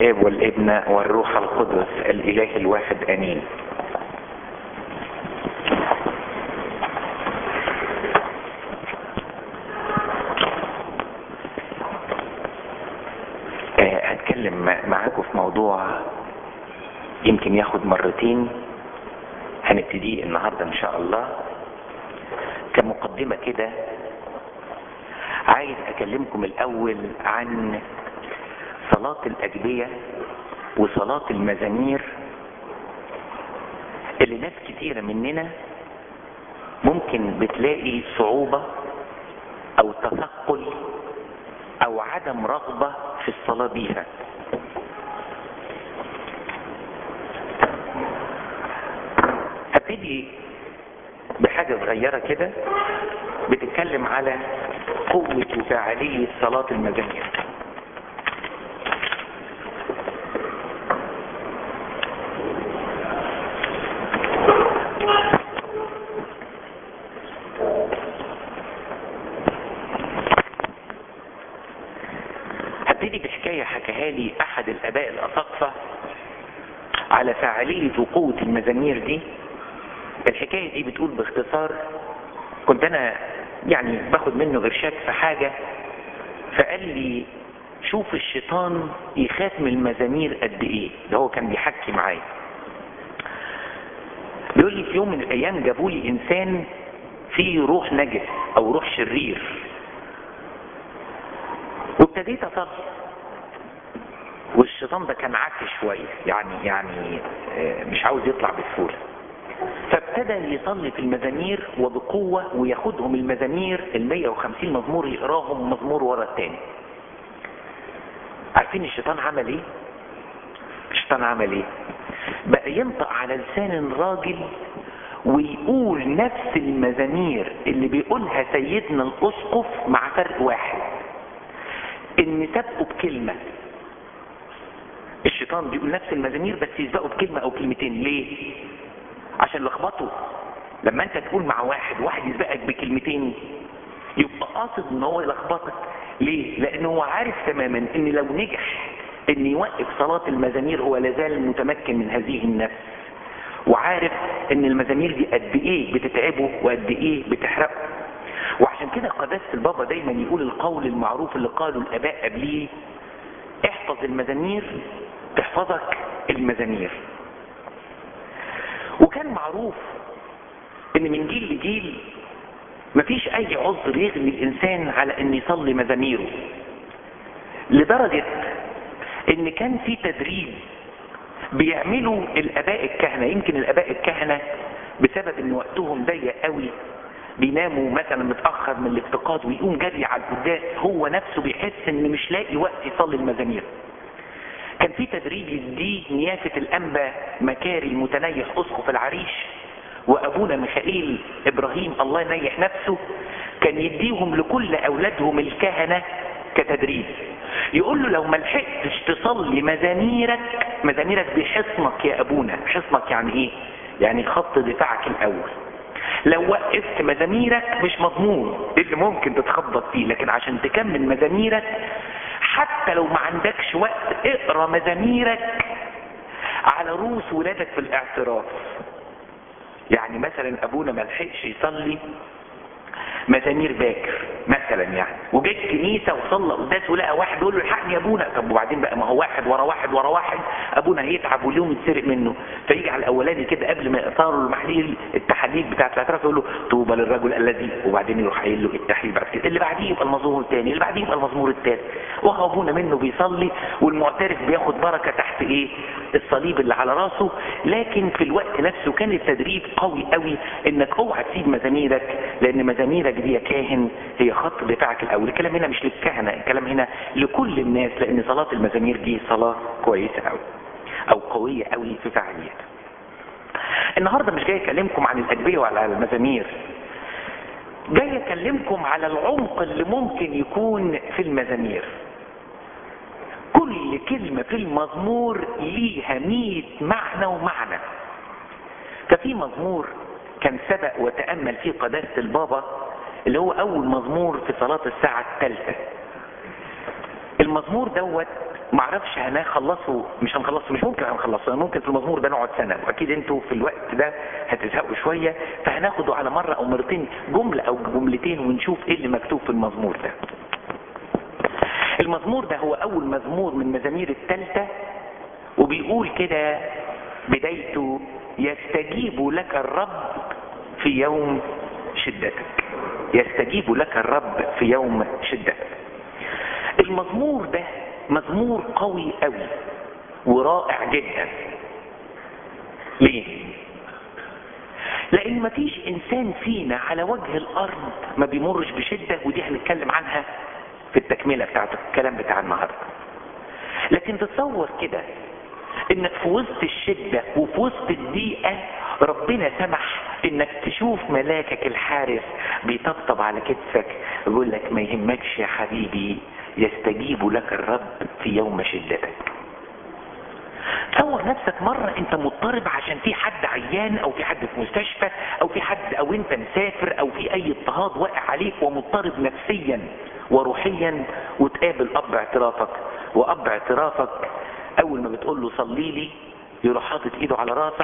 الاب والابن والروح القدس الاله الواحد امين هتكلم معاكم في موضوع يمكن ياخد مرتين هنبتديه النهارده ان شاء الله كمقدمه كده عايز اكلمكم الاول عن صلاة الاجبية وصلاة المزامير اللي ناس كتيرة مننا ممكن بتلاقي صعوبة او تثقل او عدم رغبة في الصلاة بيها هبتدي بحاجة صغيرة كده بتتكلم على قوة وفاعلية صلاة المزامير هبتدي بحكاية حكاها لي أحد الآباء الأساقفة على فاعلية وقوة المزامير دي الحكاية دي بتقول باختصار كنت أنا يعني باخد منه إرشاد في حاجة فقال لي شوف الشيطان يخاف من المزامير قد إيه ده هو كان بيحكي معايا بيقول لي في يوم من الأيام جابوا لي إنسان فيه روح نجس أو روح شرير وابتديت اصلي والشيطان ده كان عكس شويه يعني يعني مش عاوز يطلع بسهوله فابتدى يصلي في المزامير وبقوة وياخدهم المزامير ال 150 مزمور يقراهم مزمور ورا التاني عارفين الشيطان عمل ايه الشيطان عمل ايه بقى ينطق على لسان الراجل ويقول نفس المزامير اللي بيقولها سيدنا الاسقف مع فرق واحد ان سبقوا بكلمة الشيطان بيقول نفس المزامير بس يسبقوا بكلمة او كلمتين ليه عشان لخبطه لما انت تقول مع واحد واحد يسبقك بكلمتين يبقى قاصد ان هو يلخبطك ليه لانه هو عارف تماما ان لو نجح ان يوقف صلاة المزامير هو لازال متمكن من هذه النفس وعارف ان المزامير دي قد ايه بتتعبه وقد ايه بتحرقه وعشان كده قداسة البابا دايما يقول القول المعروف اللي قاله الاباء قبليه احفظ المزامير تحفظك المزامير وكان معروف ان من جيل لجيل مفيش اي عذر يغني الانسان على ان يصلي مزاميره لدرجة ان كان في تدريب بيعملوا الاباء الكهنة يمكن الاباء الكهنة بسبب ان وقتهم ضيق قوي بيناموا مثلا متأخر من الافتقاد ويقوم جري على القداس هو نفسه بيحس ان مش لاقي وقت يصلي المزامير كان في تدريب يديه نيافة الأنبا مكاري المتنيح أسقف العريش وأبونا ميخائيل إبراهيم الله ينيح نفسه كان يديهم لكل أولادهم الكهنة كتدريب يقول له لو ما لحقتش تصلي مزاميرك مزاميرك بحصنك يا أبونا حصنك يعني إيه؟ يعني خط دفاعك الأول لو وقفت مزاميرك مش مضمون اللي ممكن تتخبط فيه لكن عشان تكمل مزاميرك حتى لو ما عندكش وقت اقرا مزاميرك على رؤوس ولادك في الاعتراف يعني مثلا ابونا ما لحقش يصلي مزامير باكر مثلا يعني وجه الكنيسه وصلى قداس ولقى واحد يقول له الحقني يا ابونا طب وبعدين بقى ما هو واحد ورا واحد ورا واحد ابونا هيتعب واليوم يتسرق منه فيجي على الاولاني كده قبل ما يقطعوا المحليل التحاليل بتاعت الاعتراف يقول له طوبى للرجل الذي وبعدين يروح قايل له التحليل بعد كده اللي بعديه يبقى المزمور الثاني اللي بعديه يبقى المزمور الثالث وهو ابونا منه بيصلي والمعترف بياخد بركه تحت ايه الصليب اللي على راسه لكن في الوقت نفسه كان التدريب قوي قوي انك اوعى تسيب مزاميرك لان مزاميرك دي يا كاهن هي خط دفاعك الاول الكلام هنا مش للكهنه الكلام هنا لكل الناس لان صلاه المزامير دي صلاه كويسه قوي او قويه قوي في فعاليتها النهارده مش جاي اكلمكم عن الاجبيه ولا على المزامير جاي اكلمكم على العمق اللي ممكن يكون في المزامير كل كلمة في المزمور ليها مية معنى ومعنى ففي مزمور كان سبق وتأمل فيه قداسة البابا اللي هو أول مزمور في صلاة الساعة الثالثة المزمور دوت معرفش هنخلصه مش هنخلصه مش ممكن هنخلصه ممكن في المزمور ده نقعد سنة واكيد انتوا في الوقت ده هتزهقوا شوية فهناخده على مرة او مرتين جملة او جملتين ونشوف ايه اللي مكتوب في المزمور ده المزمور ده هو اول مزمور من مزامير التالتة وبيقول كده بدايته يستجيب لك الرب في يوم شدتك يستجيب لك الرب في يوم شدتك المزمور ده مزمور قوي قوي ورائع جدا ليه لان مفيش انسان فينا على وجه الارض ما بيمرش بشدة ودي هنتكلم عنها في التكملة بتاعت الكلام بتاع النهاردة لكن تصور كده انك في وسط الشدة وفي وسط الضيقة ربنا سمح انك تشوف ملاكك الحارس بيطبطب على كتفك يقول لك ما يهمكش يا حبيبي يستجيب لك الرب في يوم شدتك تصور نفسك مرة انت مضطرب عشان في حد عيان او في حد في مستشفى او في حد او انت مسافر او في اي اضطهاد واقع عليك ومضطرب نفسيا وروحيا وتقابل اب اعترافك واب اعترافك اول ما بتقول له صلي لي يروح حاطط ايده على راسك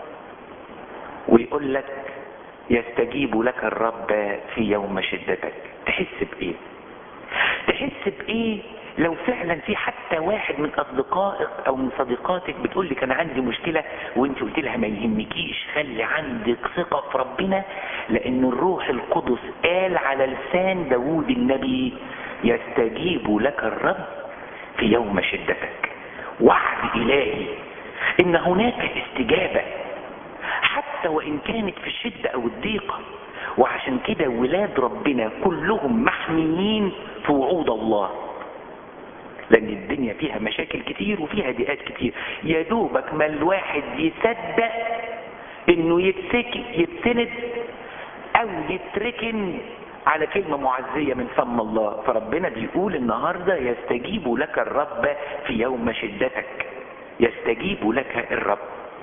ويقول لك يستجيب لك الرب في يوم شدتك تحس بايه تحس بايه لو فعلا في حتى واحد من اصدقائك او من صديقاتك بتقول لك انا عندي مشكلة وانت قلت لها ما يهمكيش خلي عندك ثقة في ربنا لان الروح القدس قال على لسان داوود النبي يستجيب لك الرب في يوم شدتك وعد الهي ان هناك استجابة حتى وان كانت في الشدة او الضيقة وعشان كده ولاد ربنا كلهم محميين في وعود الله لان الدنيا فيها مشاكل كتير وفيها ضيقات كتير يا دوبك ما الواحد يصدق انه يتسكي يتسند او يتركن على كلمة معزية من فم الله فربنا بيقول النهاردة يستجيب لك الرب في يوم شدتك يستجيب لك الرب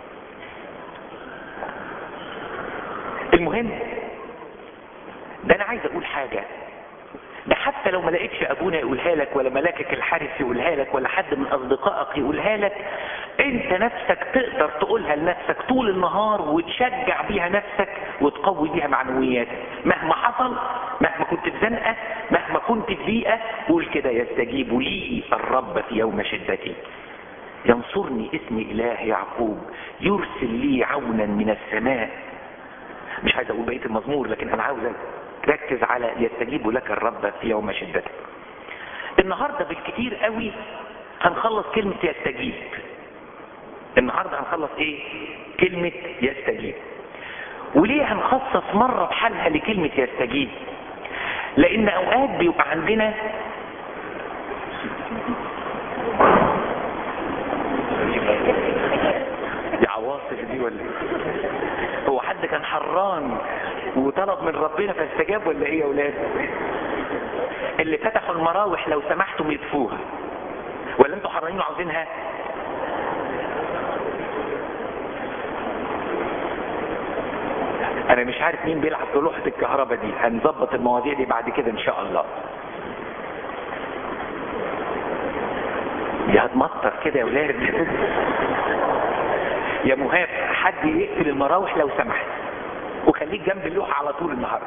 المهم ده انا عايز اقول حاجة ده حتى لو ما لقيتش ابونا يقولها لك ولا ملاكك الحارس يقولها لك ولا حد من اصدقائك يقولها لك انت نفسك تقدر تقولها لنفسك طول النهار وتشجع بيها نفسك وتقوي بيها معنوياتك مهما حصل مهما كنت في زنقه مهما كنت في ضيقه قول كده يستجيب لي الرب في يوم شدتي ينصرني اسم اله يعقوب يرسل لي عونا من السماء مش عايز اقول بقيه المزمور لكن انا عاوز ركز على يستجيب لك الرب في يوم شدتك النهاردة بالكتير قوي هنخلص كلمة يستجيب النهاردة هنخلص ايه كلمة يستجيب وليه هنخصص مرة بحالها لكلمة يستجيب لان اوقات بيبقى عندنا دي عواصف دي ولا هو حد كان حران وطلب من ربنا فاستجاب ولا ايه يا اولاد اللي فتحوا المراوح لو سمحتم يطفوها ولا انتوا حرانين وعاوزينها انا مش عارف مين بيلعب في لوحة الكهرباء دي هنظبط المواضيع دي بعد كده ان شاء الله دي هتمطر كده يا ولاد يا مهاب حد يقفل المراوح لو سمحت وخليك جنب اللوحة على طول النهاردة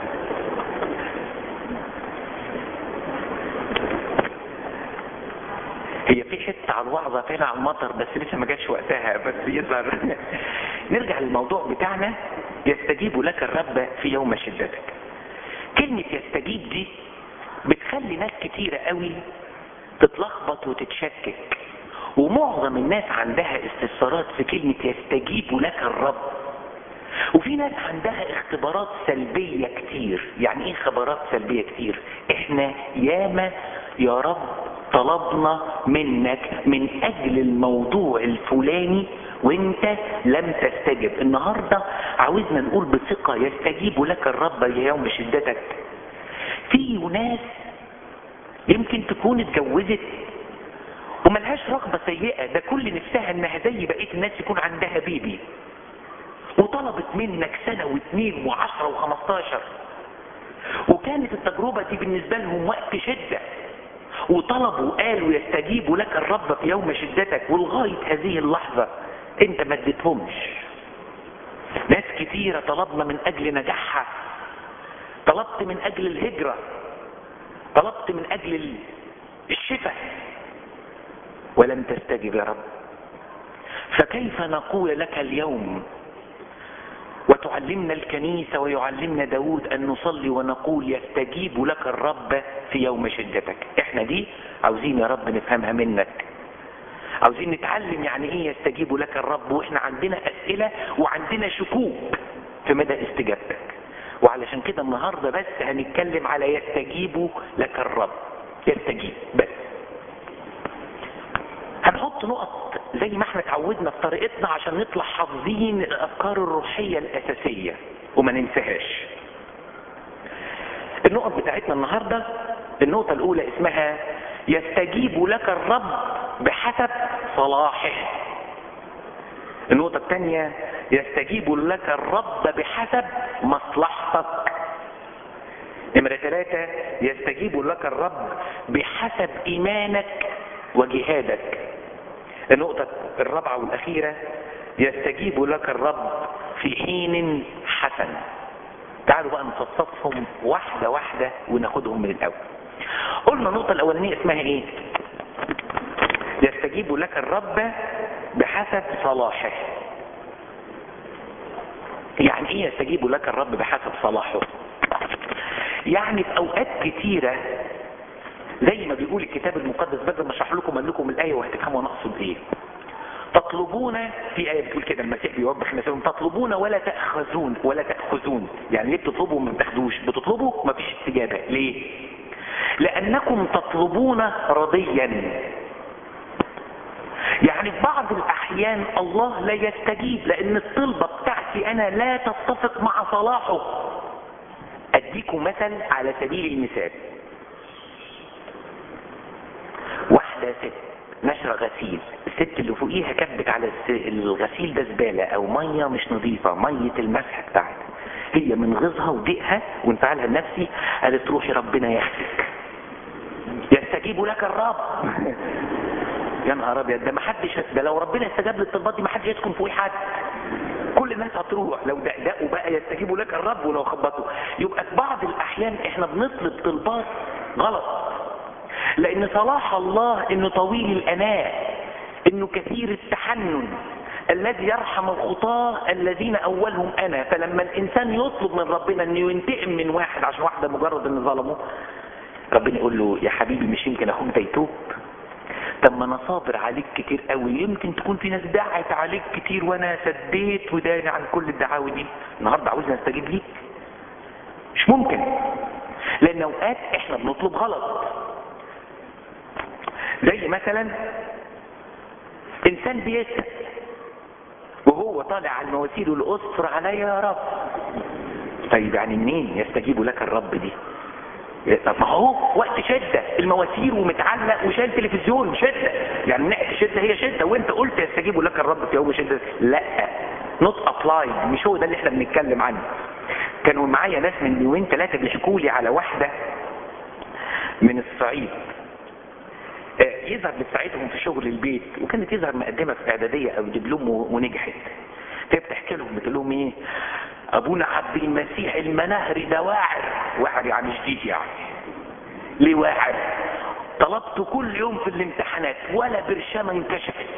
هي في حتة على الوعظة فين على المطر بس لسه ما جاتش وقتها بس يظهر نرجع للموضوع بتاعنا يستجيب لك الرب في يوم شدتك كلمة يستجيب دي بتخلي ناس كتيرة قوي تتلخبط وتتشكك ومعظم الناس عندها استفسارات في كلمة يستجيب لك الرب وفي ناس عندها اختبارات سلبية كتير يعني ايه خبرات سلبية كتير احنا ياما يا رب طلبنا منك من اجل الموضوع الفلاني وانت لم تستجب النهاردة عاوزنا نقول بثقة يستجيب لك الرب يوم شدتك في ناس يمكن تكون اتجوزت وملهاش رغبة سيئة ده كل نفسها انها زي بقية الناس يكون عندها بيبي وطلبت منك سنة واثنين وعشرة وخمستاشر وكانت التجربة دي بالنسبة لهم وقت شدة وطلبوا قالوا يستجيب لك الرب في يوم شدتك ولغاية هذه اللحظة انت ما اديتهمش ناس كتيرة طلبنا من اجل نجاحها طلبت من اجل الهجرة طلبت من اجل الشفاء ولم تستجب يا رب فكيف نقول لك اليوم وتعلمنا الكنيسة ويعلمنا داود أن نصلي ونقول يستجيب لك الرب في يوم شدتك احنا دي عاوزين يا رب نفهمها منك عاوزين نتعلم يعني ايه يستجيب لك الرب واحنا عندنا اسئلة وعندنا شكوك في مدى استجابتك وعلشان كده النهاردة بس هنتكلم على يستجيب لك الرب يستجيب بس هنحط نقط زي ما احنا اتعودنا في طريقتنا عشان نطلع حافظين الافكار الروحية الاساسية وما ننساهاش النقط بتاعتنا النهاردة النقطة الاولى اسمها يستجيب لك الرب بحسب صلاحه النقطة الثانية يستجيب لك الرب بحسب مصلحتك نمرة ثلاثة يستجيب لك الرب بحسب إيمانك وجهادك النقطة الرابعة والأخيرة يستجيب لك الرب في حين حسن تعالوا بقى نفصصهم واحدة واحدة وناخدهم من الأول قلنا النقطة الأولانية اسمها إيه يستجيب لك الرب بحسب صلاحه يعني ايه يستجيب لك الرب بحسب صلاحه يعني في اوقات كتيرة زي ما بيقول الكتاب المقدس بدل ما اشرح لكم اقول لكم الايه وهتفهموا انا اقصد ايه تطلبون في ايه بتقول كده المسيح بيوضح مثلا تطلبون ولا تاخذون ولا تاخذون يعني ليه بتطلبوا وما بتاخدوش بتطلبوا ما فيش استجابه ليه لانكم تطلبون رضيا يعني في بعض الاحيان الله لا يستجيب لان الطلبة بتاعتي انا لا تتفق مع صلاحه اديكم مثل على سبيل المثال واحدة ست نشرة غسيل الست اللي فوقيها كبت على الغسيل ده زبالة او مية مش نظيفة مية المسح بتاعتها هي من غيظها وضيقها وانفعالها النفسي قالت روحي ربنا ياخدك يستجيب لك الرب يا نهار ابيض ده ما حدش ده لو ربنا استجاب للطلبات دي ما حدش يسكن فوق حد كل الناس هتروح لو دقدقوا بقى يستجيبوا لك الرب ولو خبطوا يبقى في بعض الاحيان احنا بنطلب طلبات غلط لان صلاح الله انه طويل الاناء انه كثير التحنن الذي يرحم الخطاة الذين اولهم انا فلما الانسان يطلب من ربنا انه ينتقم من واحد عشان واحدة مجرد انه ظلمه ربنا يقول له يا حبيبي مش يمكن اخوك ده يتوب طب ما انا صابر عليك كتير قوي يمكن تكون في ناس دعت عليك كتير وانا سديت وداني عن كل الدعاوي دي النهارده عاوزني استجيب ليك مش ممكن لان اوقات احنا بنطلب غلط زي مثلا انسان بيسأل وهو طالع على المواسير والاستر عليا يا رب طيب يعني منين يستجيب لك الرب دي ما هو وقت شدة المواسير ومتعلق وشايل تلفزيون شدة يعني من ناحية الشدة هي شدة وانت قلت يستجيب لك الرب في يوم شدة لا نوت ابلايد مش هو ده اللي احنا بنتكلم عنه كانوا معايا ناس من يومين ثلاثة بيحكوا لي على واحدة من الصعيد يظهر بتساعدهم في شغل البيت وكانت يظهر مقدمة في اعدادية او دبلوم ونجحت فهي بتحكي لهم بتقول لهم ايه ابونا عبد المسيح المناهري ده واعر واعر يعني شديد يعني ليه واعر طلبته كل يوم في الامتحانات ولا برشامه انكشفت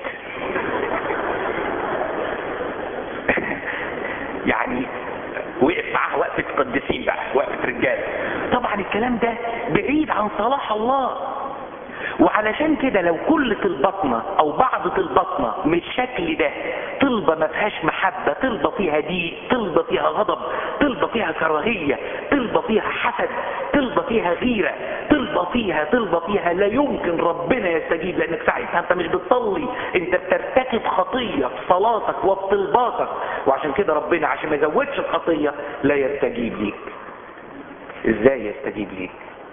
يعني وقف معاها وقفة قديسين بقى وقفة رجال طبعا الكلام ده بعيد عن صلاح الله وعلشان كده لو كل طلباتنا او بعض طلباتنا من الشكل ده طلبة ما فيهاش محبة طلبة فيها ضيق طلبة فيها غضب طلبة فيها كراهية طلبة فيها حسد طلبة فيها غيرة طلبة فيها طلبة فيها لا يمكن ربنا يستجيب لانك ساعتها انت مش بتصلي انت بترتكب خطية في صلاتك وفي طلباتك وعشان كده ربنا عشان ما يزودش الخطية لا يستجيب ليك ازاي يستجيب ليك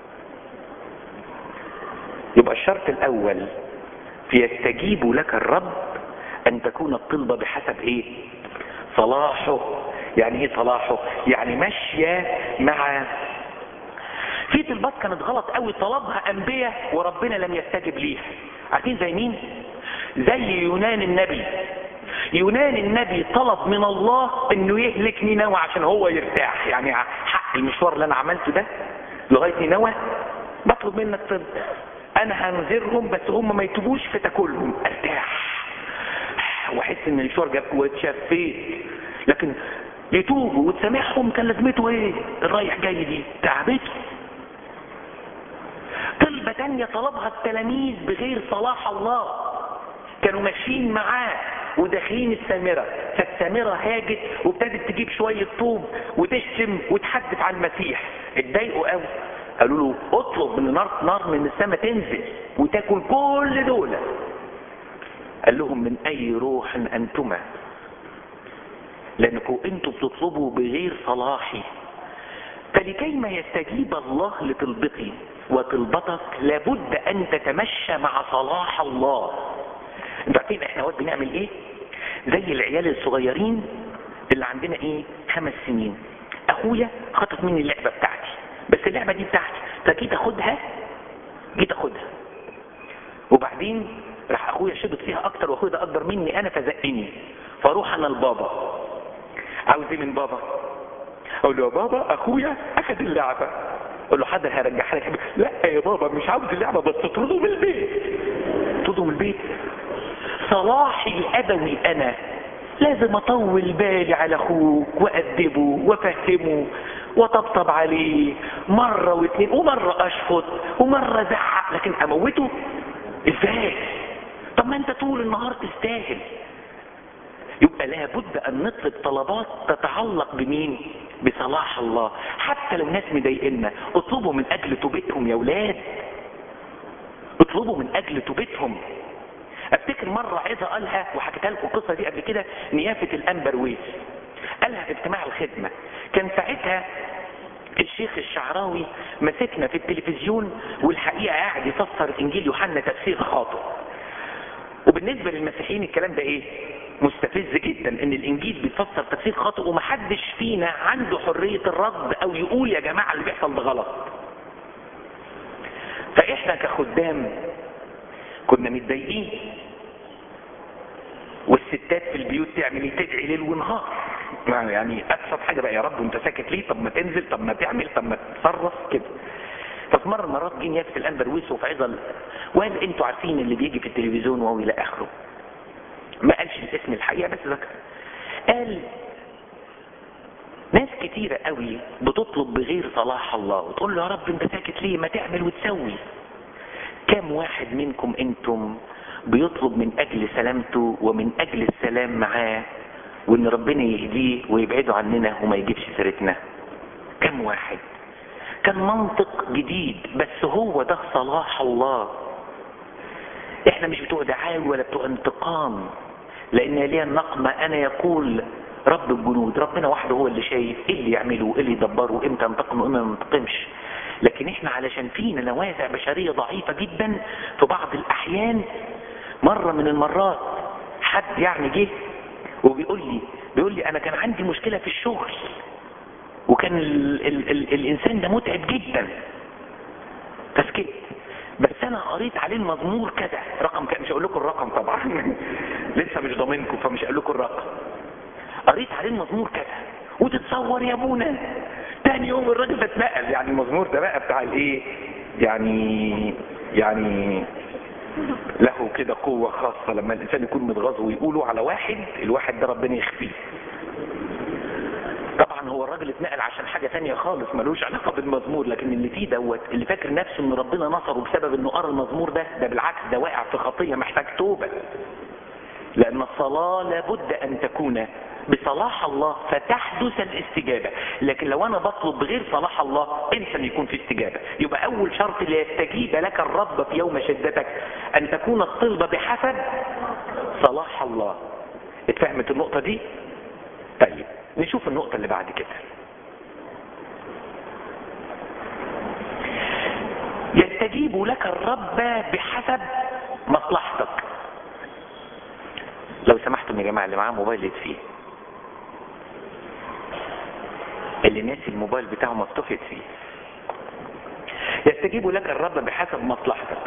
يبقى الشرط الاول في يستجيب لك الرب ان تكون الطلبة بحسب ايه صلاحه يعني ايه صلاحه يعني ماشية مع في طلبات كانت غلط قوي طلبها انبياء وربنا لم يستجب ليها عارفين زي مين زي يونان النبي يونان النبي طلب من الله انه يهلك نينوى عشان هو يرتاح يعني حق المشوار اللي انا عملته ده لغايه نينوى بطلب منك طب انا هنذرهم بس هم ما يتوبوش فتاكلهم ارتاح واحس ان المشوار جاب واتشفيت لكن يتوبوا وتسامحهم كان لازمته ايه الرايح جاي دي تعبته طلبة تانية طلبها التلاميذ بغير صلاح الله كانوا ماشيين معاه وداخلين السامرة فالسامرة هاجت وابتدت تجيب شوية طوب وتشتم وتحدف على المسيح اتضايقوا قوي قالوا له اطلب من نار نار من السماء تنزل وتاكل كل دول قال لهم من اي روح انتما لانكم انتوا بتطلبوا بغير صلاحي فلكي ما يستجيب الله لطلبتي وطلبتك لابد ان تتمشى مع صلاح الله انتوا عارفين احنا وقت بنعمل ايه زي العيال الصغيرين اللي عندنا ايه خمس سنين اخويا خطف مني اللعبه بتاعتي بس اللعبه دي بتاعتي فجيت اخدها جيت اخدها وبعدين راح اخويا شبط فيها اكتر واخويا ده اكبر مني انا فزقني فاروح انا لبابا عاوز ايه من بابا اقول له يا بابا اخويا اخد اللعبه اقول له حاضر هرجعها لك لا يا بابا مش عاوز اللعبه بس تطرده من البيت تطرده من البيت صلاحي الابوي انا لازم اطول بالي على اخوك وادبه وافهمه وطبطب عليه مرة واثنين ومرة اشفط ومرة ازعق لكن اموته ازاي طب ما انت طول النهار تستاهل يبقى لابد ان نطلب طلبات تتعلق بمين بصلاح الله حتى لو ناس مضايقنا اطلبوا من اجل توبتهم يا ولاد اطلبوا من اجل توبتهم افتكر مرة عظة قالها وحكيتها لكم القصة دي قبل كده نيافة الانبرويس قالها في اجتماع الخدمة كان ساعتها الشيخ الشعراوي مسكنا في التلفزيون والحقيقة قاعد يفسر انجيل يوحنا تفسير خاطئ وبالنسبة للمسيحيين الكلام ده ايه مستفز جدا ان الانجيل بيفسر تفسير خاطئ ومحدش فينا عنده حرية الرد او يقول يا جماعة اللي بيحصل ده غلط فاحنا كخدام كنا متضايقين والستات في البيوت تعمل ايه تدعي ليل ونهار يعني ابسط حاجه بقى يا رب انت ساكت ليه طب ما تنزل طب ما تعمل طب ما تتصرف كده ففي مره مرات جه نيافه الانبرويس وفي عظه وقال انتوا عارفين اللي بيجي في التلفزيون وهو الى اخره ما قالش الاسم الحقيقه بس ذكر قال ناس كتيرة قوي بتطلب بغير صلاح الله وتقول له يا رب انت ساكت ليه ما تعمل وتسوي كم واحد منكم انتم بيطلب من اجل سلامته ومن اجل السلام معاه وان ربنا يهديه ويبعده عننا وما يجيبش سيرتنا كم واحد كان منطق جديد بس هو ده صلاح الله احنا مش بتوع دعاوي ولا بتوع انتقام لان ليا النقمة انا يقول رب الجنود ربنا وحده هو اللي شايف ايه اللي يعمله ايه اللي يدبره امتى ينتقم وامتى ما ينتقمش لكن احنا علشان فينا نوازع بشرية ضعيفة جدا في بعض الاحيان مرة من المرات حد يعني جه وبيقول لي بيقول لي انا كان عندي مشكلة في الشغل وكان ال ال ال الانسان ده متعب جدا فسكت بس انا قريت عليه المزمور كذا رقم كذا مش هقول لكم الرقم طبعا لسه مش ضامنكم فمش هقول لكم الرقم قريت عليه المزمور كذا وتتصور يا ابونا تاني يوم الراجل ده اتنقل يعني المزمور ده بقى بتاع الايه يعني يعني له كده قوة خاصة لما الإنسان يكون متغاظ ويقولوا على واحد الواحد ده ربنا يخفيه طبعا هو الراجل اتنقل عشان حاجة تانية خالص ملوش علاقة بالمزمور لكن اللي فيه دوت اللي فاكر نفسه ان ربنا نصره بسبب انه قرا المزمور ده ده بالعكس ده واقع في خطية محتاج توبة لأن الصلاة لابد أن تكون بصلاح الله فتحدث الاستجابة لكن لو أنا بطلب بغير صلاح الله انسى أن يكون في استجابة يبقى أول شرط ليستجيب لك الرب في يوم شدتك أن تكون الطلبة بحسب صلاح الله اتفهمت النقطة دي طيب نشوف النقطة اللي بعد كده يستجيب لك الرب بحسب مصلحتك لو سمحتم يا جماعة اللي معاه موبايل يطفيه اللي ناسي الموبايل بتاعه مفتوح يطفيه يستجيب لك الرب بحسب مصلحتك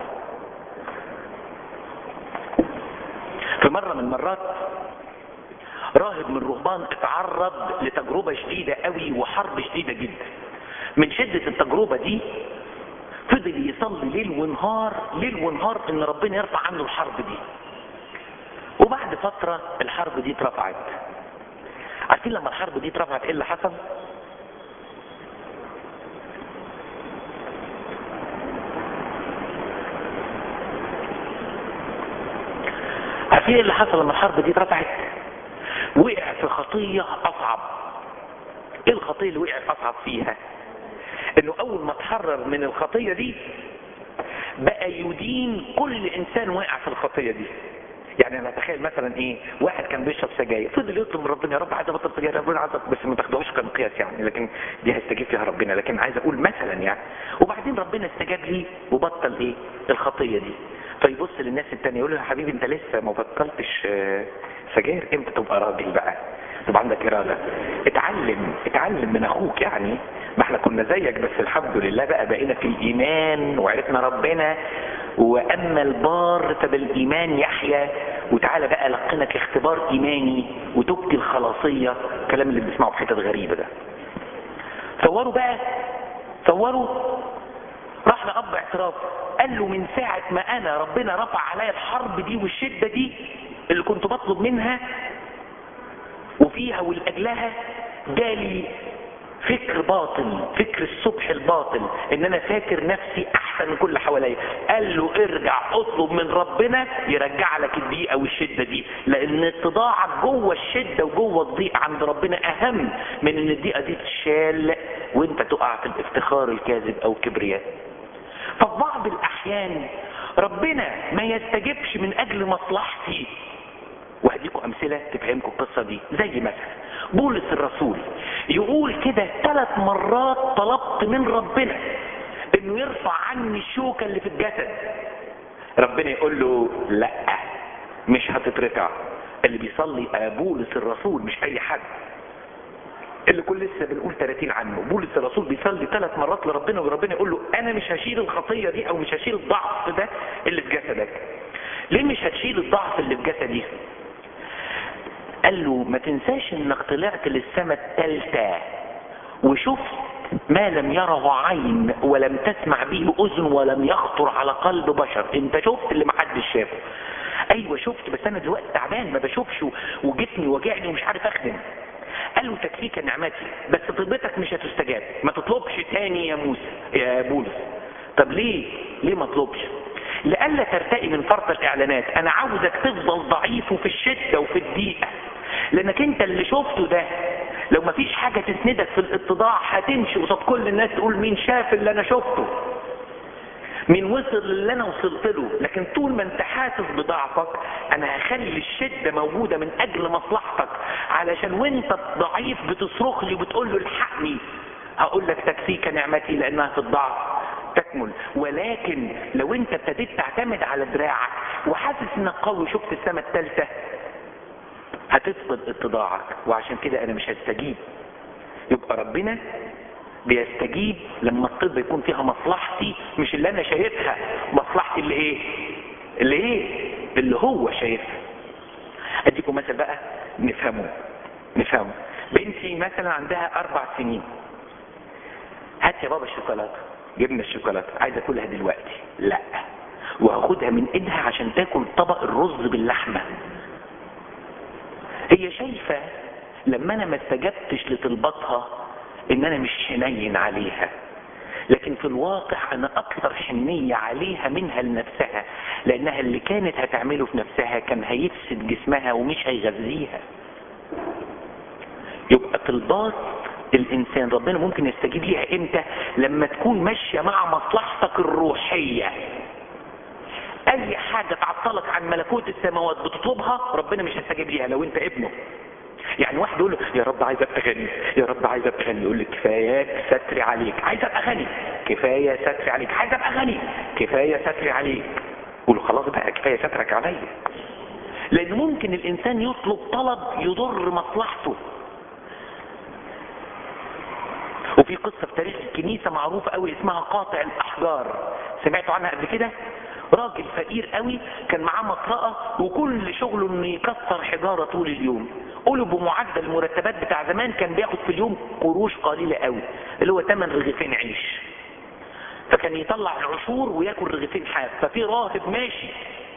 في مرة من المرات راهب من رهبان اتعرض لتجربة شديدة قوي وحرب شديدة جدا من شدة التجربة دي فضل يصلي ليل ونهار ليل ونهار ان ربنا يرفع عنه الحرب دي وبعد فترة الحرب دي اترفعت عارفين لما الحرب دي اترفعت ايه اللي حصل عارفين ايه اللي حصل لما الحرب دي اترفعت وقع في خطية اصعب ايه الخطية اللي وقع اصعب فيها انه اول ما اتحرر من الخطية دي بقى يدين كل انسان واقع في الخطية دي يعني انا اتخيل مثلا ايه واحد كان بيشرب سجاير فضل يطلب من ربنا يا رب عايز ابطل سجاير يا ربنا عايز أبطل. بس ما تاخدوش كمقياس يعني لكن دي هيستجيب فيها ربنا لكن عايز اقول مثلا يعني وبعدين ربنا استجاب لي وبطل ايه الخطيه دي فيبص للناس التانية يقول له يا حبيبي انت لسه ما بطلتش آه، سجاير امتى تبقى راجل بقى تبقى عندك اراده اتعلم اتعلم من اخوك يعني ما احنا كنا زيك بس الحمد لله بقى بقينا في الايمان وعرفنا ربنا واما البار فبالايمان يحيا وتعالى بقى لقنك اختبار ايماني وتبكي الخلاصيه الكلام اللي بنسمعه بحتت غريبه ده تصوروا بقى تصوروا راح لاب اعتراف قال له من ساعة ما انا ربنا رفع عليا الحرب دي والشدة دي اللي كنت بطلب منها وفيها ولاجلها جالي فكر باطل فكر الصبح الباطل ان انا فاكر نفسي احسن من كل اللي حواليا قال له ارجع اطلب من ربنا يرجع لك الضيقه والشده دي لان اتضاعك جوه الشده وجوه الضيق عند ربنا اهم من ان الضيقه دي تشال وانت تقع في الافتخار الكاذب او الكبرياء ففي بعض الاحيان ربنا ما يستجبش من اجل مصلحتي وهديكم امثله تفهمكم القصه دي زي مثلا بولس الرسول يقول كده ثلاث مرات طلبت من ربنا انه يرفع عني الشوكه اللي في الجسد ربنا يقول له لا مش هتترفع اللي بيصلي بولس الرسول مش اي حد اللي كل لسه بنقول 30 عنه بولس الرسول بيصلي ثلاث مرات لربنا وربنا يقول له انا مش هشيل الخطيه دي او مش هشيل الضعف ده اللي في جسدك ليه مش هتشيل الضعف اللي في جسدي قال له ما تنساش انك طلعت للسماء الثالثة وشفت ما لم يره عين ولم تسمع به اذن ولم يخطر على قلب بشر انت شفت اللي محدش شافه ايوه شفت بس انا دلوقتي تعبان ما بشوفش وجسمي وجعني ومش عارف اخدم قال له تكفيك نعمتي بس طلبتك مش هتستجاب ما تطلبش تاني يا موسى يا بولس طب ليه ليه ما اطلبش لئلا ترتقي من فرط الاعلانات انا عاوزك تفضل ضعيف وفي الشده وفي الضيقه لانك انت اللي شفته ده لو ما فيش حاجه تسندك في الاتضاع هتمشي قصاد كل الناس تقول مين شاف اللي انا شفته مين وصل للي انا وصلت له لكن طول ما انت حاسس بضعفك انا هخلي الشده موجوده من اجل مصلحتك علشان وانت ضعيف بتصرخ لي وبتقول له الحقني هقول لك تكفيك نعمتي لانها في الضعف تكمل ولكن لو انت ابتديت تعتمد على دراعك وحاسس انك قوي شفت السماء الثالثه هتفقد اتضاعك وعشان كده انا مش هستجيب يبقى ربنا بيستجيب لما الطب يكون فيها مصلحتي مش اللي انا شايفها مصلحتي اللي ايه اللي ايه اللي هو شايفها اديكم مثل بقى نفهمه نفهمه بنتي مثلا عندها اربع سنين هات يا بابا الشوكولاته جبنا الشوكولاته عايز اكلها دلوقتي لا وهاخدها من ايدها عشان تاكل طبق الرز باللحمه هي شايفه لما انا ما استجبتش لطلباتها ان انا مش حنين عليها لكن في الواقع انا اكثر حنية عليها منها لنفسها لانها اللي كانت هتعمله في نفسها كان هيفسد جسمها ومش هيغذيها يبقى طلبات الانسان ربنا ممكن يستجيب ليها امتى لما تكون ماشية مع مصلحتك الروحية اي حاجة تعطلك عن ملكوت السماوات بتطلبها ربنا مش هيستجيب ليها لو انت ابنه يعني واحد يقول له يا رب عايز ابقى غني يا رب عايز ابقى غني يقول لك كفاياك ستري عليك عايز ابقى غني كفايه ستري عليك عايز ابقى غني كفايه ستري عليك يقول له خلاص بقى كفايه سترك عليا لان ممكن الانسان يطلب طلب يضر مصلحته وفي وفي قصة في تاريخ الكنيسة معروفة قوي اسمها قاطع الأحجار سمعتوا عنها قبل كده راجل فقير قوي كان معاه مطرقة وكل شغله انه يكسر حجارة طول اليوم قولوا بمعدل المرتبات بتاع زمان كان بياخد في اليوم قروش قليلة قوي اللي هو 8 رغيفين عيش فكان يطلع العشور وياكل رغيفين حاف ففي راهب ماشي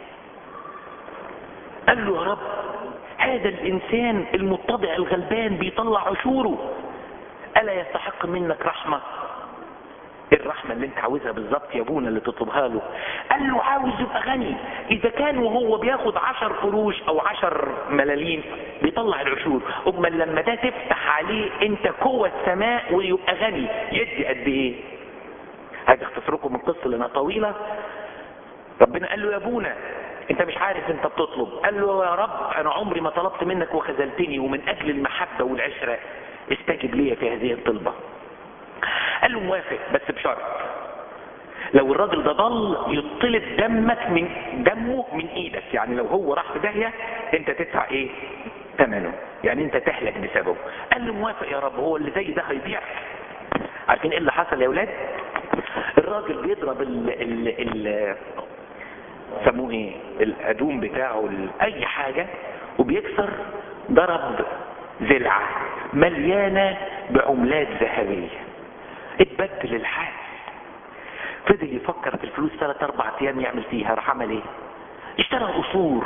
قال له يا رب هذا الانسان المتضع الغلبان بيطلع عشوره الا يستحق منك رحمه ايه الرحمه اللي انت عاوزها بالظبط يا ابونا اللي تطلبها له قال له عاوز يبقى غني اذا كان وهو بياخد عشر قروش او عشر ملاليم بيطلع العشور امال لما ده تفتح عليه انت قوة السماء ويبقى غني يدي قد ايه هذا اختصركم القصه لانها طويله ربنا قال له يا ابونا انت مش عارف انت بتطلب قال له يا رب انا عمري ما طلبت منك وخذلتني ومن اجل المحبة والعشرة استجب لي في هذه الطلبة قال له موافق بس بشرط لو الراجل ده ضل يطلب دمك من دمه من ايدك يعني لو هو راح في داهيه انت تدفع ايه ثمنه يعني انت تهلك بسببه قال له موافق يا رب هو اللي زي ده هيضيع عارفين ايه اللي حصل يا اولاد الراجل بيضرب ال ال ال سموه ايه الادوم بتاعه ال- اي حاجة وبيكسر ضرب زلعة مليانة بعملات ذهبية اتبدل الحال فضل يفكر في الفلوس ثلاث اربع ايام يعمل فيها راح عمل ايه اشترى قصور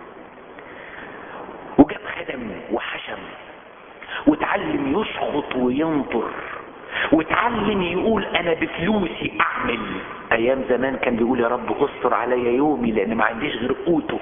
وجاب خدم وحشم وتعلم يشخط وينطر وتعلم يقول انا بفلوسي اعمل ايام زمان كان بيقول يا رب استر عليا يومي لان ما عنديش غير قوته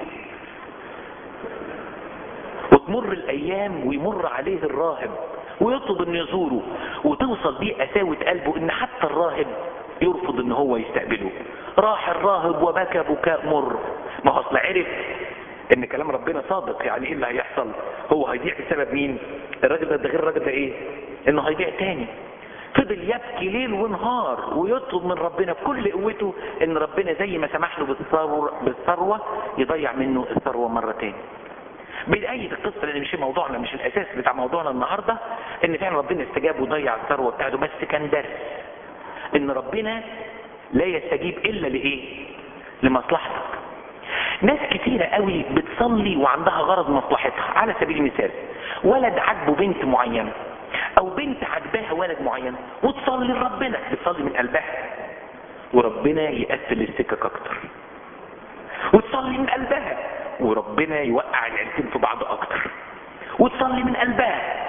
وتمر الايام ويمر عليه الراهب ويطلب انه يزوره وتوصل بيه قساوة قلبه ان حتى الراهب يرفض ان هو يستقبله راح الراهب وبكى بكاء مر ما هو اصل عرف ان كلام ربنا صادق يعني ايه اللي هيحصل هو هيضيع بسبب مين الراجل ده ده غير الراجل ده ايه انه هيضيع تاني فضل يبكي ليل ونهار ويطلب من ربنا بكل قوته ان ربنا زي ما سمح له بالثروه بالثروه يضيع منه الثروه مره تاني بداية القصة لان مش موضوعنا مش الاساس بتاع موضوعنا النهاردة ان فعلا ربنا استجاب وضيع الثروة بتاعته بس كان درس ان ربنا لا يستجيب الا لايه لمصلحتك ناس كتيرة قوي بتصلي وعندها غرض مصلحتها على سبيل المثال ولد عجبه بنت معينة او بنت عجباها ولد معين وتصلي لربنا بتصلي من قلبها وربنا يقفل السكك اكتر وتصلي من قلبها وربنا يوقع العيلتين في بعض اكتر وتصلي من قلبها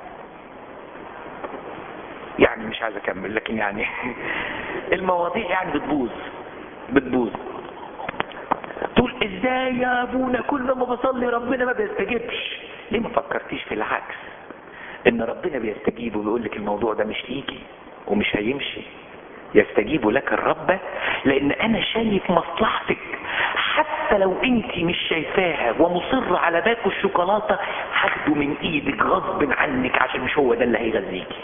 يعني مش عايز اكمل لكن يعني المواضيع يعني بتبوظ بتبوظ تقول ازاي يا ابونا كل ما بصلي ربنا ما بيستجيبش ليه ما فكرتيش في العكس ان ربنا بيستجيب وبيقول لك الموضوع ده مش ليكي ومش هيمشي يستجيب لك الرب لان انا شايف مصلحتك حتى لو انت مش شايفاها ومصر على باكو الشوكولاتة هاخده من ايدك غصب عنك عشان مش هو ده اللي هيغذيكي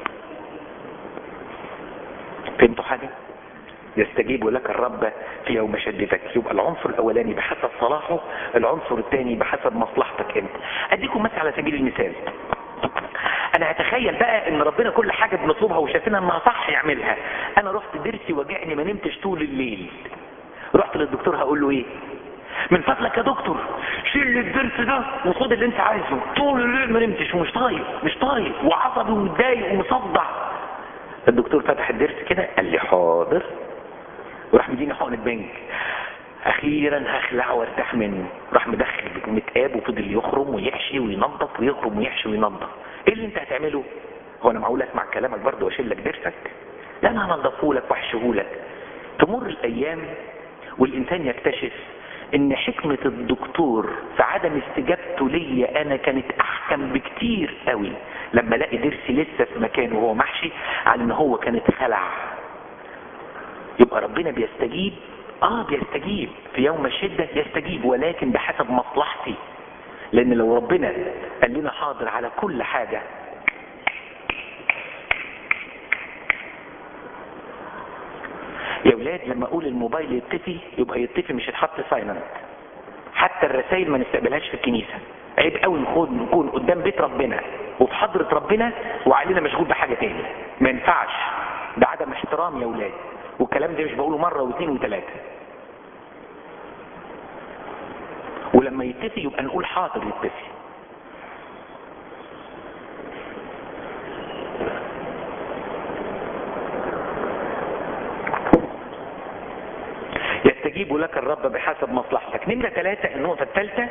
فهمتوا حاجة يستجيب لك الرب في يوم شدتك يبقى العنصر الاولاني بحسب صلاحه العنصر الثاني بحسب مصلحتك انت اديكم مثل على سبيل المثال انا اتخيل بقى ان ربنا كل حاجة بنطلبها وشايفينها انها صح يعملها انا رحت درسي وجعني ما نمتش طول الليل رحت للدكتور هقول له ايه من فضلك يا دكتور شيل الدرس ده وخد اللي انت عايزه طول الليل ما نمتش ومش طايق مش طايق وعصبي ومتضايق ومصدع الدكتور فتح الدرس كده قال لي حاضر وراح مديني حقنة بنك اخيرا هخلع وارتاح منه راح مدخل متقاب وفضل يخرم ويحشي وينظف ويخرم ويحشي وينظف ايه اللي انت هتعمله هو انا معقول اسمع كلامك برضه واشيل لك درسك لا انا هنضفه لك واحشه لك تمر الايام والانسان يكتشف ان حكمة الدكتور في عدم استجابته ليا انا كانت احكم بكتير قوي لما الاقي درسي لسه في مكانه وهو محشي عن ان هو كانت خلع يبقى ربنا بيستجيب اه بيستجيب في يوم الشدة يستجيب ولكن بحسب مصلحتي لان لو ربنا قال لنا حاضر على كل حاجة يا ولاد لما اقول الموبايل يطفي يبقى يطفي مش يتحط سايلنت حتى الرسائل ما نستقبلهاش في الكنيسة عيب قوي نكون نكون قدام بيت ربنا وفي حضرة ربنا وعقلنا مشغول بحاجة تاني ما ينفعش ده عدم احترام يا ولاد والكلام ده مش بقوله مرة واثنين وثلاثة ولما يتفي يبقى نقول حاضر يتفي يستجيب لك الرب بحسب مصلحتك نمرة ثلاثة النقطة الثالثة